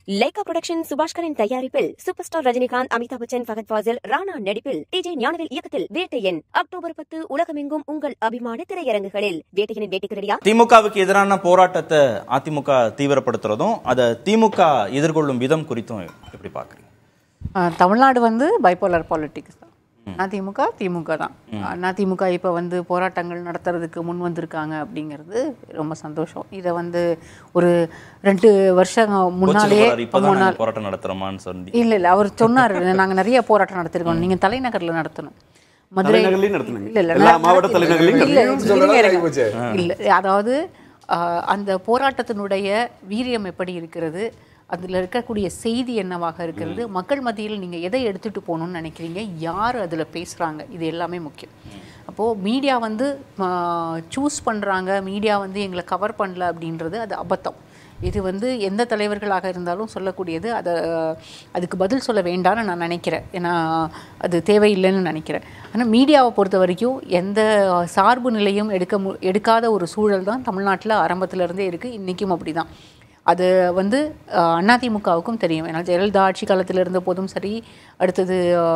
Lyca production சுபாஷ்கரின் தயாரிப்பில் superstar Rajinikanth Amitabh Bachchan Fahadh Faasil Rana நடிப்பில் டிஜே ஞானவேல் இயக்கத்தில் வேட்டையன் அக்டோபர் பத்து உலகமெங்கும் உங்கள் அபிமான திரையரங்குகளில் வேட்டையனின் வேட்டைக்கு ரெடியா திமுகவுக்கு எதிரான போராட்டத்தை அதிமுக தீவிரப்படுத்துறதும் அதை திமுக எதிர்கொள்ளும் விதம் குறித்தும் எப்படி பாக்குறீங்க ஆஹ் தமிழ்நாடு வந்து பைப்போலர் பாலிட்டிக்ஸ் தான் அதிமுக திமுக தான் அதிமுக இப்போ வந்து போராட்டங்கள் நடத்துறதுக்கு முன் வந்திருக்காங்க அப்படிங்கிறது ரொம்ப சந்தோஷம் இதை வந்து ஒரு ரெண்டு வருஷம் முன்னாலே கோச்சுக்கு போறாரு, இப்பதான் முன்னாள் நாங்க போராட்டம் நடத்துறோமான்னு சொல்லி இல்ல இல்ல அவர் சொன்னார் நாங்க நிறைய போராட்டம் நடத்திருக்கோம் நீங்க தலைநகர்ல நடத்தணும் மதுரை தலைநகர்லயும் நடத்துனீங்க. இல்ல இல்ல எல்லா நான் மாவட்ட நடத்தி- தலைநகர்லயும் இல்ல, நடத்தி- இருங்க, சொல்றதா இருங்க. ஆகிப்போச்சே. இல்ல அதாவது ஆஹ், அந்த போராட்டத்தினுடைய வீரியம் எப்படி இருக்கிறது அதுல இருக்கக்கூடிய செய்தி என்னவாக இருக்கிறது மக்கள் மத்தியில் நீங்க எதை எடுத்துட்டு போகணும்னு நினைக்கிறீங்க யார் அதுல பேசுறாங்க இது எல்லாமே முக்கியம் அப்போ மீடியா வந்து சூஸ் பண்றாங்க மீடியா வந்து எங்களை கவர் பண்ணல அப்படின்றது அது அபத்தம் இது வந்து எந்த தலைவர்களாக இருந்தாலும் சொல்லக்கூடியது அதை அதுக்கு பதில் சொல்ல வேண்டாம்னு நான் நினைக்கிறேன் ஏன்னா அது தேவையில்லைன்னு நினைக்கிறேன் ஆனால் மீடியாவை பொறுத்த வரைக்கும் எந்த சார்பு நிலையும் எடுக்க மு எடுக்காத ஒரு சூழல் தான் தமிழ்நாட்டில் ஆரம்பத்துல இருந்தே இருக்குது இன்றைக்கும் அப்படி தான் அது வந்து அஹ், அதிமுகவுக்கும் தெரியும் ஏன்னா ஜெயலலிதா ஆட்சி காலத்தில் இருந்த போதும் சரி அடுத்தது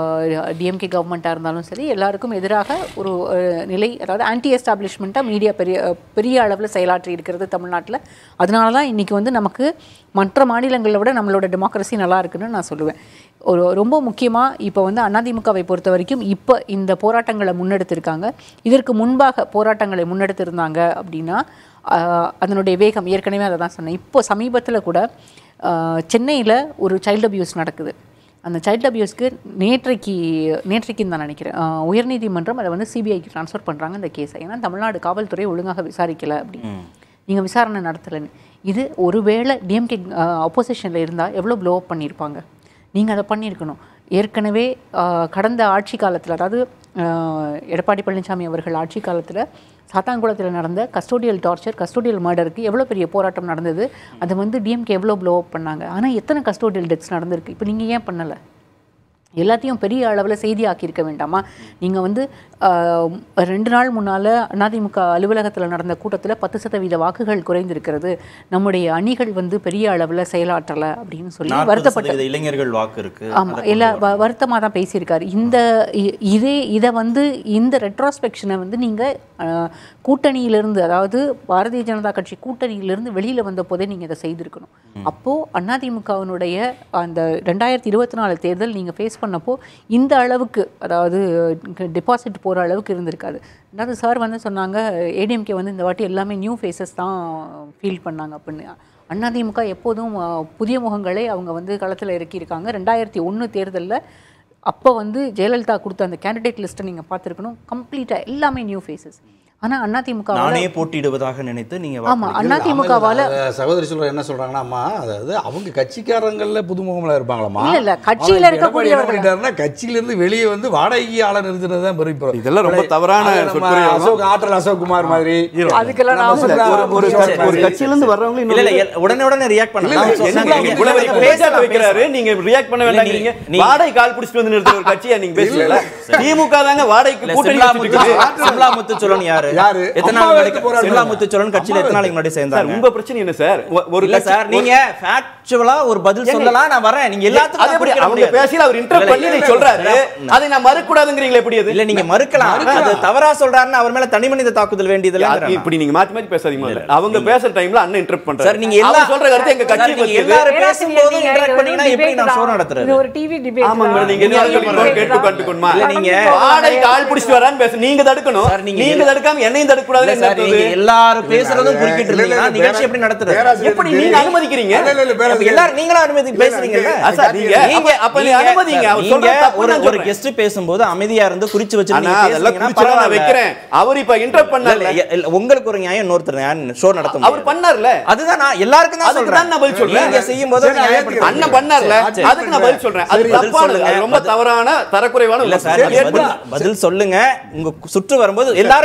டிஎம்கே கவர்மெண்ட்டாக இருந்தாலும் சரி எல்லாருக்கும் எதிராக ஒரு அஹ், நிலை அதாவது ஆன்டி எஸ்டாப்ளிஷ்மெண்ட்டாக மீடியா பெரிய பெரிய அளவில் செயலாற்றி இருக்கிறது தமிழ்நாட்டில் அதனால தான் இன்றைக்கி வந்து நமக்கு மற்ற மாநிலங்களை விட நம்மளோட டெமோக்ரஸி நல்லா இருக்குன்னு நான் சொல்லுவேன் ஒரு ரொம்ப முக்கியமாக இப்போ வந்து அதிமுகவை பொறுத்த வரைக்கும் இப்போ இந்த போராட்டங்களை முன்னெடுத்திருக்காங்க இதற்கு முன்பாக போராட்டங்களை முன்னெடுத்திருந்தாங்க அப்படின்னா ஆஹ், அதனுடைய வேகம் ஏற்கனவே அதை தான் சொன்னேன் இப்போ சமீபத்தில் கூட சென்னையில் ஒரு சைல்டு அபியூஸ் நடக்குது அந்த சைல்டு அபியூஸ்க்கு நேற்றைக்கு நேற்றைக்குன்னு தான் நினைக்கிறேன் ஆஹ், உயர்நீதிமன்றம் அதை வந்து சிபிஐக்கு ட்ரான்ஸ்ஃபர் பண்ணுறாங்க இந்த கேஸை ஏன்னா தமிழ்நாடு காவல்துறை ஒழுங்காக விசாரிக்கலை அப்படி நீங்கள் விசாரணை நடத்தலைன்னு இது ஒருவேளை டிஎம்கே அப்போசிஷனில் இருந்தால் எவ்வளோ ப்ளோ அப் பண்ணியிருப்பாங்க நீங்கள் அதை பண்ணியிருக்கணும் ஏற்கனவே ஆஹ், கடந்த ஆட்சி காலத்தில் அதாவது ஆஹ், எடப்பாடி பழனிசாமி அவர்கள் ஆட்சி காலத்தில் சாத்தான்குளத்தில் நடந்த கஸ்டோடியல் டார்ச்சர் கஸ்டோடியல் மர்டருக்கு எவ்வளோ பெரிய போராட்டம் நடந்தது அதை வந்து டிஎம்கே எவ்வளோ ப்ளோ அப் பண்ணாங்க ஆனால் எத்தனை கஸ்டோடியல் டெத்ஸ் நடந்திருக்கு இப்போ நீங்கள் ஏன் பண்ணலை எல்லாத்தையும் பெரிய அளவில் செய்தியாக்கியிருக்க வேண்டாமா நீங்கள் வந்து ஆஹ், ரெண்டு நாள் முன்னால் அதிமுக அலுவலகத்தில் நடந்த கூட்டத்தில் பத்து சதவீத வாக்குகள் குறைந்திருக்கிறது நம்முடைய அணிகள் வந்து பெரிய அளவில் செயலாற்றலை அப்படின்னு சொல்லி நாற்பது வருத்தப்பட்ட சதவீத இளைஞர்கள் வாக்கு இருக்கு ஆமாம் அதை எல்லா கொண்டு வ- வருத்தமா தான் பேசியிருக்காரு இந்த இ- இதே இதை வந்து இந்த ரெட்ரோஸ்பெக்ஷனை வந்து நீங்கள் கூட்டணியிலிருந்து அதாவது பாரதிய ஜனதா கட்சி கூட்டணியிலிருந்து வெளியில் வந்த போதே நீங்கள் இதை செய்திருக்கணும் அப்போது அதிமுகவினுடைய அந்த ரெண்டாயிரத்தி இருபத்தி நாலு தேர்தல் நீங்கள் ஃபேஸ் பண்ணப்போ இந்த அளவுக்கு அதாவது டெபாசிட் போகிற அளவுக்கு இருந்திருக்காது அதாவது சார் வந்து சொன்னாங்க ஏடிஎம்கே வந்து இந்த வாட்டி எல்லாமே நியூ ஃபேஸஸ் தான் ஃபீல் பண்ணாங்க அப்படின்னு அதிமுக எப்போதும் அஹ், புதிய முகங்களை அவங்க வந்து களத்தில் இறக்கியிருக்காங்க ரெண்டாயிரத்தி ஒன்று தேர்தலில் அப்போ வந்து ஜெயலலிதா கொடுத்த அந்த கேண்டிடேட் லிஸ்ட்டை நீங்கள் பார்த்துருக்கணும் கம்ப்ளீட்டாக எல்லாமே நியூ ஃபேஸஸ் ஆனால் அதிமுக நானே போட்டியிடுவதாக நினைத்து நீங்க ஆமாம் வாக்களிக்கிறீங்க. அதிமுகவால் அத சகோதரி சொல்ற என்ன சொல்றாங்கன்னா அம்மா அதாவது அவங்க கட்சிக்காரங்கள்ல புதுமுகங்களா இருப்பாங்களாமா இல்ல, இல்ல, கட்சியில ஆனா இப்ப இருக்கக்கூடியவர்கள். எடப்பாடி என்ன பண்ணிட்டாருன்னா கட்சியில இருந்து வெளியே வந்து வாடகைக்கு ஆள நிறுத்தினது தான் பெரிய இப்போ இதெல்லாம் ரொம்ப தவறான அது நம்ம சொற்பொழிவாகும். அசோக் ஆற்றல் அசோக் குமார் மாதிரி அதுக்கெல்லாம் நம்ம நான் சுந்தரா ஒரு ஒரு ராமகிருஷ்ணன் ஒரு மாதிரி. கட்சியில இருந்து வர்றவங்க இல்ல இல்ல எல்- உடனே உடனே ரியாக்ட் இல்ல, இல்ல, பண்ணலாம் என்ன சொன்னாங்க. நீங்க இவ்வளவு பேசலாம், பேச வைக்கிறாரு பேசலாம். நீங்க ரியாக்ட் பண்ண இல்ல, வேண்டாங்கிறீங்க நீ- வாடகை கால் பிடிச்சிட்டு வந்து நிறுத்துற ஒரு கட்சியா நீங்க பேசுறீங்களா திமுக தாங்க வாடகைக்கு இல்ல, கூட்டணி சிம்லா வச்சுட்டு முத்து- இருக்குது. சிம்லா முத்துச்சோழன் யாரு யாரு? எத்தனை அம்மாவை நாள் எடுத்து முன்னாடி போராடுறாங்க. சிம்லா முத்துச்சோழன் கட்சியில எத்தனை நாளைக்கு முன்னாடி சார் சேர்ந்தாங்க உங்க பிரச்சனை என்ன சார் ஒ- ஒரு இல்ல கட்சி- சார் நீங்க ஃபேக்சுவலா ஒரு பதில் ஏங்க, சொல்லலாம் நான் வரேன் நீங்க அது எல்லாத்துக்கும் எப்படி குறிப்பிட அவங்க முடியாது. பேசல அவர் இன்டர் இல்ல, பண்ணி இல்ல, நீ இல்ல, சொல்றாரு இல்ல, அதை நான் மறுக்க கூடாதுங்கிறீங்களா எப்படி அது இல்ல நீங்க மறுக்கலாம் அது தவறா சொல்றாருன்னு அவர் மேல தனி மனித தாக்குதல் வேண்டியது அது இப்படி நீங்க மாத்தி மாத்தி பேசாதீங்க முதல்ல. அவங்க பேசுற டைம்ல அண்ணன் இன்டர்ப்ட் பண்றாரு சார் நீங்க எல்லா அவர் சொல்ற கருத்து எங்க கட்சி சார், நீங்க பத்தி எல்லாரும் பேசும்போது interact பண்ணீங்கன்னா எப்படி நான் show நடத்துறது? இது ஒரு டிவி டிபேட் ஆமாங்க நீங்க என்ன சொல்றீங்க கேட்டு கண்டுக்கணுமா இல்ல, நீங்க வாடகை கால் பிடிச்சிட்டு வரான்னு பேச நீங்க தடுக்கணும் சார், நீங்க நீங்க எல்லா- தடுக்காம என்னையும் தடுக்க இல்ல கூடாதுன்னு சார், என்ன நீங்க அர்த்தம்? எல்லாரும் பேசுறதும் இல்ல, குறுக்கிட்டு இல்ல, இல்ல, இருந்தீங்கன்னா இல்ல, நிகழ்ச்சி எப்படி நடத்துறது பேராசிரியர் எப்படி தெரியும். நீங்க அனுமதிக்கிறீங்க? இல்ல, இல்ல, இல்ல, அப்ப பேராசிரியர் எல்லாரும் நீங்களும் அனுமதி பேசுறீங்கல்ல ஆ, சார், நீங்க நீங்க அப்ப- அப்ப நீ நீங்க- அனுமதிங்க. அவர் நீங்க சொல்றது தப்பு ஒரு நான் ஒரு சொல்றேன். கெஸ்ட் பேசும்போது அமைதியா இருந்து குறிச்சு வச்சு ஆனா நீங்க அதெல்லாம் பேசுனீங்கன்னா குறிச்சு நான் பரவாயில்ல. வைக்கிறேன் அவர் இப்ப இன்டர்ப்ட் பண்ணல இல்ல, இல்ல, இல்ல, உங்களுக்கு ஒரு நியாயம் இன்னொருத்தர் நியாயம் ஷோ நடத்த அவர் முடியாது. பண்ணார்ல அதுதான் நான் எல்லாருக்கும் தான் அதுக்கு சொல்றேன் தான் நான் பதில் சொல்றேன். நீங்க செய்யும் போது சரி, நான் ஏத்துக்கிறேன். அண்ணன் பண்ணார்ல சரி, அதுக்கு நான் பதில் சொல்றேன் அது சரி, பதில் தப்பானது சொல்லுங்க. அது ரொம்ப பதில் தவறான தரக்குறைவான இல்ல ஒரு சார் விஷயம். நீங்க பதில் பதில் சொல்லுங்க உங்க சுற்று வரும்போது எல்லாருமே அப்படி சொல்லுங்க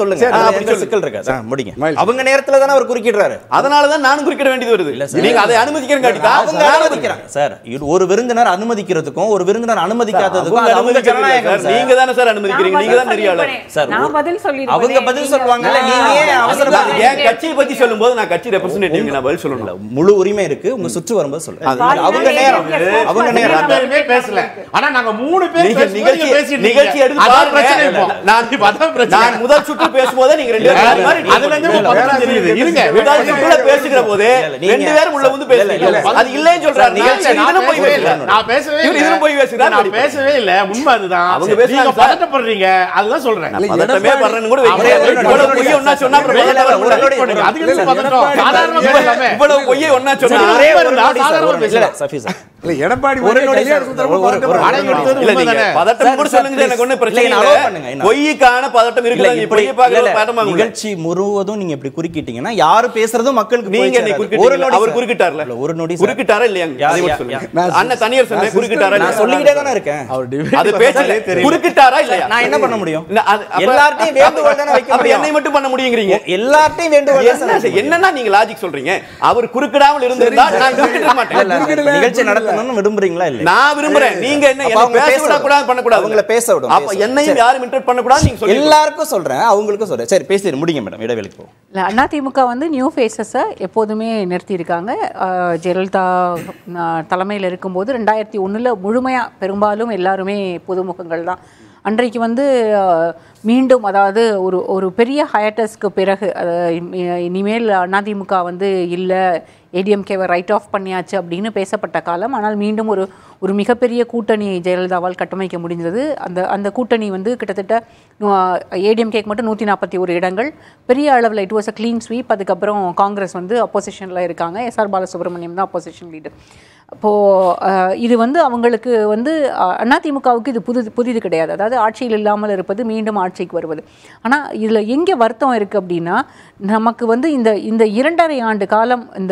சொல்லுங்க சரி, அதுல அப்படி எந்த சொல்லு. சிக்கல் இருக்காது ஆ, முடிங்க மகிழ்ச்சி. அவங்க நேரத்துல தானே அவர் குறுக்கிடுறாரு அதனாலதான் நானும் குறிக்கிட வேண்டியது வருது சார். நீங்க அதை அனுமதிக்கிறேன் காட்டி அவங்க அனுமதிக்கிறாங்க சார் இது ஒரு விருந்தினர் அனுமதிக்கிறதுக்கும் ஒரு விருந்தினர் அனுமதிக்காததுக்கும் அவங்க அது அவங்க அனுமதிக்கிறது ஜனநாயகம் சார். சார். நீங்க தானே சார் அனுமதிக்கிறீங்க நீங்க தான் நெறியாளர் சார் நான் ஒரு- பதில் சொல்லிடுவேன். அவங்க பதில் நீங்க- சொல்லுவாங்கல்ல நீங்க ஏன் அதுதான் அவசரப்படுறீங்க என் கட்சியை பத்தி சொல்லும்போது நான் கட்சி ரெப்ரசன்டேட்டிவ் நான் பதில் சொல்லணும் முழு உரிமை இருக்கு உங்க சுற்று வரும்போது சொல்லுங்க அது- அவங்க நேரம் அவங்க ரெண்டு நேரம் பேருமே பேசல ஆனா நாங்க மூணு பேர் நீங்க பேசும்போது நிகழ்ச்சி நீங்க பேசிட்டு நிகழ்ச்சி இருக்கீங்க. எடுத்து அதான் பாருங்க. பிரச்சனை இப்போ. நான் இப்ப அதான் பிரச்சனை. நான் முதல் சுற்று பேசும்போதே நீங்க ரெண்டு பேரும் மாறி மாறி அதுல இருந்து இப்ப பதட்டம் தெரியுது. இருங்க. முதல் சுற்றுல பேசுகிற போது இல்ல, இல்ல, நீங்க- ரெண்டு பேரும் உள்ள வந்து இல்ல, இல்ல, பேசுறீங்க இல்ல. அது இல்லைன்னு சொல்றாரு நிகழ்ச்சி நான் இதுல போய் பேசவே இல்ல. பேசுறாரு நான் பேசவே இவர் இல்ல. இதுல போய் பேசுறாரு நான் பேசவே இல்ல உண்மை அதுதான் அவங்க சரி, பேசுறாங்க நீங்க சார். பதட்டப்படுறீங்க அதுதான் சொல்றேன் பதட்டமே பண்றேன்னு கூட அவரே வைக்கிறேன். ஒரு இவ்வளவு பொய்யை ஒண்ணா சொன்னா அப்புறம் இல்ல, இல்ல, பதட்டம் ஒரு வரக்கூடாது. நொடி, பண்ணுங்க. அதுக்கு என்ன இல்ல, பதட்டம்? இல்ல, சாதாரணமா இல்ல, பேசலாமே. இவ்வளவு பொய்யை ஒண்ணா சொன்னா ஒரே ஒரு இருந்தா நொடி சார், சாதாரண ஒரு நொடி. பேசலாம். இல்ல, சஃபி சார். இல்ல எடப்பாடி ஒரு நொடி கல்யாண சார். சுந்தரம் ஒரு- ஒரு- ஒரு- அடங்கி எடுத்தது இல்ல நீங்க உண்மைதானே? பதட்டம் சார், கூட சார், சொல்லுங்க எனக்கு ஒண்ணும் please. பிரச்சனை இல்ல, இல்ல allow பண்ணுங்க, என்ன? பொய்க்கான பதட்டம் இல்ல, இருக்குல்ல நீங்க இப்படி- பொய்யை பார்க்கறது இல்ல, பதட்டமா இருக்குல்ல? நிகழ்ச்சி முழுவதும் நீங்க இப்படி குறுக்கிட்டீங்கன்னா யாரு பேசுறதும் மக்களுக்கு போய் நீங்க என்னை சேராது. குறுக்கிட்டீங்க. ஒரு நொடி அவர் சார். குறுக்கிட்டார்ல இல்ல, ஒரு நொடி சார். குறுக்கிட்டாரா இல்லையாங்க யார், அதை மட்டும் யார், சொல்லுங்க யார்? அண்ணன் தனியார் சொன்ன குறுக்கிட்டாரா நான் இல்லையா? சொல்லிக்கிட்டே தானே இருக்கேன் அவர் அது பேச்சு குறுக்கிட்டாரா இல்லையா நான் என்ன பண்ண முடியும் இல்ல, அது- அப்ப- எல்லார்ட்டையும் வேண்டுகோள் தானே வைக்க அப்ப முடியும். என்னை மட்டும் பண்ண முடியுங்கிறீங்க எல்லார்ட்டையும் வேண்டுகோள் தான் சார் என்ன வைக்க முடியும். என்னன்னா நீங்க லாஜிக் சொல்றீங்க அவர் குறுக்கிடாமல் இருந்திருந்தா நான் குறுக்கிட மாட்டேன் இல்ல, இல்ல, நிகழ்ச்சி நடத்தணும்னு விரும்புறீங்களா இல்ல நான் விரும்புறேன் நீங்க என்ன அப்ப என்ன அவங்க பேச பேச விட கூடாது பண்ண கூடாது அவங்கள பேச விடும், அப்ப பேச. என்னையும் சரி. யாரும் இன்டர் பண்ண கூடாது நீங்க சொல்லி எல்லாருக்கும் சொல்றேன் அவங்களுக்கும் சொல்றேன் சரி பேசி முடிங்க மேடம் இடைவெளிக்கு போ இல்லை அதிமுக வந்து நியூ ஃபேஸஸை எப்போதுமே நிறுத்தியிருக்காங்க அஹ், ஜெயலலிதா தலைமையில் இருக்கும்போது ரெண்டாயிரத்தி ஒன்றில் முழுமையாக பெரும்பாலும் எல்லாருமே புதுமுகங்கள் தான் அன்றைக்கு வந்து அஹ், மீண்டும் அதாவது ஒரு ஒரு பெரிய ஹயட்டஸ்க்கு பிறகு அஹ், இனி- இனிமேல் அதிமுக வந்து இல்லை ஏடிஎம்கேவை ரைட் ஆஃப் பண்ணியாச்சு அப்படின்னு பேசப்பட்ட காலம் ஆனால் மீண்டும் ஒரு ஒரு மிகப்பெரிய கூட்டணி ஜெயலலிதாவால் கட்டமைக்க முடிந்தது அந்த அந்த கூட்டணி வந்து கிட்டத்தட்ட ஏடிஎம்கேக்கு மட்டும் நூற்றி நாற்பத்தி ஒரு இடங்கள் பெரிய அளவில் it was a clean sweep அதுக்கப்புறம் காங்கிரஸ் வந்து அப்போசிஷனில் இருக்காங்க எஸ்ஆர் பாலசுப்ரமணியம் தான் அப்போசிஷன் லீடர் அப்போது இது வந்து அவங்களுக்கு வந்து அஹ், அதிமுகவுக்கு இது புது புதிது கிடையாது அதாவது ஆட்சியில் இல்லாமல் இருப்பது மீண்டும் ஆட்சிக்கு வருவது ஆனால் இதில் எங்கே வருத்தம் இருக்குது அப்படின்னா நமக்கு வந்து இந்த இந்த இரண்டரை ஆண்டு காலம் இந்த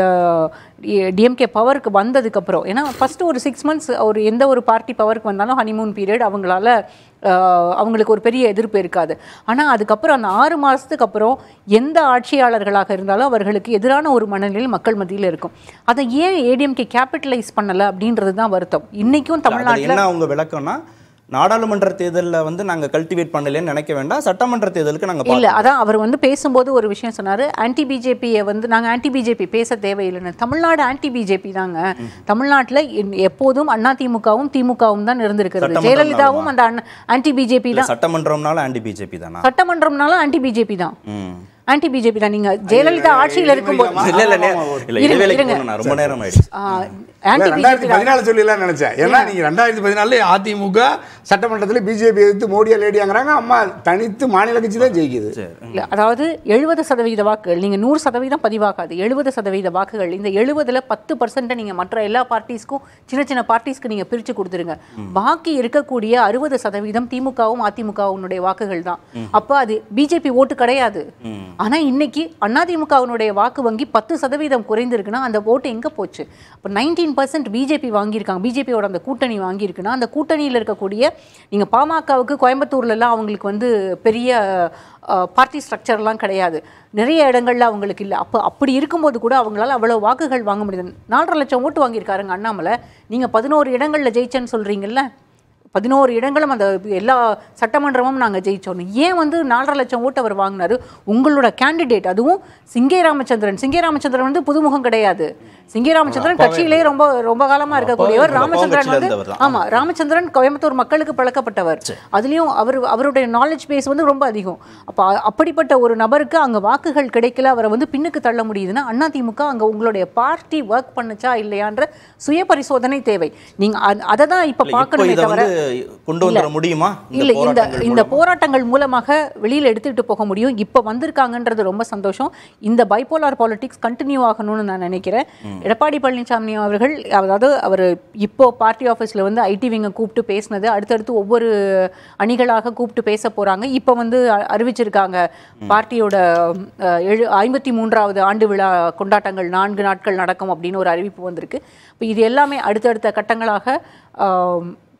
டிஎம்கே பவருக்கு வந்ததுக்கப்புறம் ஏன்னா ஃபஸ்ட்டு ஒரு சிக்ஸ் மந்த்ஸ் ஒரு எந்த ஒரு பார்ட்டி பவருக்கு வந்தாலும் ஹனிமூன் பீரியட் அவங்களால அஹ், அவங்களுக்கு ஒரு பெரிய எதிர்ப்பு இருக்காது ஆனால் அதுக்கப்புறம் அந்த ஆறு மாதத்துக்கு அப்புறம் எந்த ஆட்சியாளர்களாக இருந்தாலும் அவர்களுக்கு எதிரான ஒரு மனநிலையில் மக்கள் மத்தியில் இருக்கும் அதை ஏன் ஏடிஎம்கே கேபிட்டலைஸ் பண்ணலை அப்படின்றது தான் வருத்தம் இன்றைக்கும் அது தமிழ்நாட்டில் என்ன அவங்க விளக்கம்னா நாடாளுமன்ற தேர்தலில் வந்து நாங்க கல்டிவேட் பண்ணலன்னு நினைக்க வேண்டாம் சட்டமன்ற தேர்தலுக்கு நாங்க இல்ல பார்க்கணும். அதான் அவர் வந்து பேசும்போது ஒரு விஷயம் சொன்னாரு ஆன்டி பிஜேபியை வந்து நாங்க ஆன்டி பிஜேபி பேச தேவையில்லைன்னு தமிழ்நாடு ஆன்டி பிஜேபி தாங்க தமிழ்நாட்டுல என்- எப்போதும் அதிமுகவும் திமுகவும் தான் இருந்திருக்கிறது சட்டமன்றம் ஜெயலலிதாவும் அந்த ஆன்டி பிஜேபி இல்ல தான் சட்டமன்றம்னால ஆன்டி பிஜேபி தானா சட்டமன்றம்னாலும் ஆன்டி பிஜேபி தான் ம். ஆன்டி பிஜேபி தான் நீங்க ஜெயலலிதா ஆட்சியில் இருக்கும்போது இல்ல இல்ல நே- இல்ல இருங்க, இடைவேளைக்கு இருங்க. போகணும் நான் ரொம்ப நேரம் ஆயிடுச்சு ஆன்டி ரெண்டாயிரத்தி பிஜேபி பதினாலு சொல்லிடலாம் நினைச்சேன் ஏன்னா நீங்க ரெண்டாயிரத்தி பதினாலுல அதிமுக சட்டமன்றத்தில் பிஜேபி எதிர்த்து மோடியா லேடியாங்கிறாங்க அம்மா தனித்து மாநில கட்சி தான் ஜெயிக்குது இல்ல, அதாவது எழுபது சதவீத வாக்குகள் நீங்க நூறு சதவீதம் பதிவாகாது எழுபது சதவீத வாக்குகள் இந்த எழுபதுல பத்து பர்சன்ட்டை நீங்க மற்ற எல்லா பார்ட்டிஸ்க்கும் சின்ன சின்ன பார்ட்டிஸ்க்கு நீங்க பிரிச்சு கொடுத்துருங்க பாக்கி இருக்கக்கூடிய அறுபது சதவீதம் திமுகவும் அதிமுகவுடைய வாக்குகள் தான் அப்ப அது பிஜேபி ஓட்டு கிடையாது ஆனா இன்னைக்கு அதிமுகவினுடைய வாக்கு வங்கி பத்து சதவீதம் குறைந்திருக்குன்னா அந்த ஓட்டு எங்க போச்சு அப்ப நைன்டீன் பர்சன்ட் பிஜேபி வாங்கியிருக்காங்க பிஜேபியோட அந்த கூட்டணி வாங்கியிருக்குன்னா அந்த கூட்டணியில் இருக்கக்கூடிய நீங்க பாமகவுக்கு கோயம்புத்தூர்ல எல்லாம் அவங்களுக்கு வந்து பெரிய பார்ட்டி ஸ்ட்ரக்சர்லாம் கிடையாது நிறைய இடங்கள்ல அவங்களுக்கு இல்லை அப்போ அப்படி இருக்கும்போது கூட அவங்களால அவ்வளோ வாக்குகள் வாங்க முடியுது நாலரை லட்சம் ஓட்டு வாங்கியிருக்காருங்க அண்ணாமலை நீங்கள் பதினோரு இடங்களில் ஜெயிச்சேன்னு சொல்கிறீங்கல்ல பதினோரு இடங்களும் அந்த எல்லா சட்டமன்றமும் நாங்கள் ஜெயிச்சோம் ஏன் வந்து நாலரை லட்சம் ஓட்டு அவர் வாங்கினாரு உங்களோட கேண்டிடேட் அதுவும் சிங்கே ராமச்சந்திரன் சிங்கே ராமச்சந்திரன் வந்து புதுமுகம் கிடையாது சிங்கே ராமச்சந்திரன் கட்சியிலே ரொம்ப ரொம்ப காலமா இருக்கக்கூடியவர் அப்பாவே ராமச்சந்திரன் கட்சியில வந்து இருந்தவர் தான். ஆமா ராமச்சந்திரன் கோயம்புத்தூர் மக்களுக்கு பழக்கப்பட்டவர் அதுலயும் அவர் அவருடைய நாலேஜ் பேஸ் வந்து ரொம்ப அதிகம் அப்ப அ- அப்படிப்பட்ட ஒரு நபருக்கு அங்க வாக்குகள் கிடைக்கல அவரை வந்து பின்னுக்கு தள்ள முடியுதுன்னா அதிமுக அங்க உங்களுடைய பார்ட்டி ஒர்க் பண்ணுச்சா இல்லையான்ற சுய பரிசோதனை தேவை நீங்க அ- அதை தான் இப்ப இல்ல, இப்போ பார்க்கணுமே இதை தவிர வந்து கொண்டு வந்துட முடியுமா இல்ல இந்த போராட்டங்கள் இந்த மூலமா? போராட்டங்கள் மூலமாக வெளியில எடுத்துட்டு போக முடியும் இப்ப வந்திருக்காங்கன்றது ரொம்ப சந்தோஷம் இந்த பைபோலார் பாலிடிக்ஸ் கண்டினியூ ஆகணும்னு நான் நினைக்கிறேன் எடப்பாடி பழனிசாமி அவர்கள் அதாவது அவர் இப்போ பார்ட்டி ஆஃபீஸ்ல வந்து ஐடி விங்க கூப்பிட்டு பேசினது அடுத்தடுத்து ஒவ்வொரு அணிகளாக கூப்பிட்டு பேச போறாங்க இப்போ வந்து அ- அறிவிச்சிருக்காங்க பார்ட்டியோட அஹ், எழு ஐம்பத்தி மூன்றாவது ஆண்டு விழா கொண்டாட்டங்கள் நான்கு நாட்கள் நடக்கும் அப்படின்னு ஒரு அறிவிப்பு வந்திருக்கு இப்போ இது எல்லாமே அடுத்தடுத்த கட்டங்களாக ஆம்,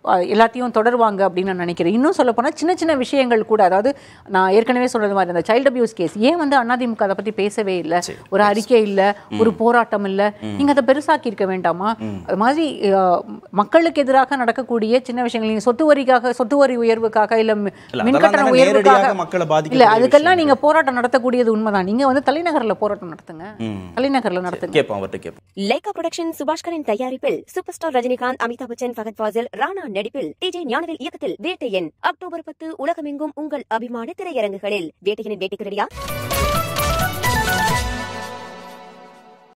அஹ், எல்லாத்தையும் தொடருவாங்க அப்படின்னு நான் நினைக்கிறேன் இன்னும் சொல்ல போனா சின்ன சின்ன விஷயங்கள் கூட அதாவது நான் ஏற்கனவே சொல்றது மாதிரி அந்த சைல்டு அபியூஸ் கேஸ் ஏன் வந்து அதிமுக அதை பத்தி பேசவே இல்லை ஒரு அறிக்கை இல்ல ஒரு போராட்டம் இல்ல நீங்க அதை பெருசாக்கி இருக்க வேண்டாமா அது மாதிரி அஹ், மக்களுக்கு எதிராக நடக்கக்கூடிய சின்ன விஷயங்கள் நீங்க சொத்து வரிக்காக சொத்து வரி உயர்வுக்காக இல்ல மி- இல்ல, மின் அதெல்லாம் கட்டண தானே உயர்வுக்காக நேரடியாக மக்களை இல்ல பாதிக்கக்கூடிய அதுக்கெல்லாம் நீங்க விஷயங்கள். போராட்டம் நடத்தக்கூடியது உண்மைதான் நீங்க வந்து தலைநகர்ல போராட்டம் நடத்துங்க ம். தலைநகர்ல நடத்துங்க கேட்போம் அவர்கிட்ட கேட்போம் லைகா புரொடக்ஷன் சுபாஷ்கரின் தயாரிப்பில் சூப்பர் ஸ்டார் ரஜினிகாந்த் அமிதாப் பச்சன் ஃபகத் ஃபாசில் ராணா நடிப்பில் டிஜே ஞானவேல் இயக்கத்தில் வேட்டையன் அக்டோபர் பத்து உலகமெங்கும் உங்கள் அபிமான திரையரங்குகளில் வேட்டையனின் வேட்டைக்கு ரெடியா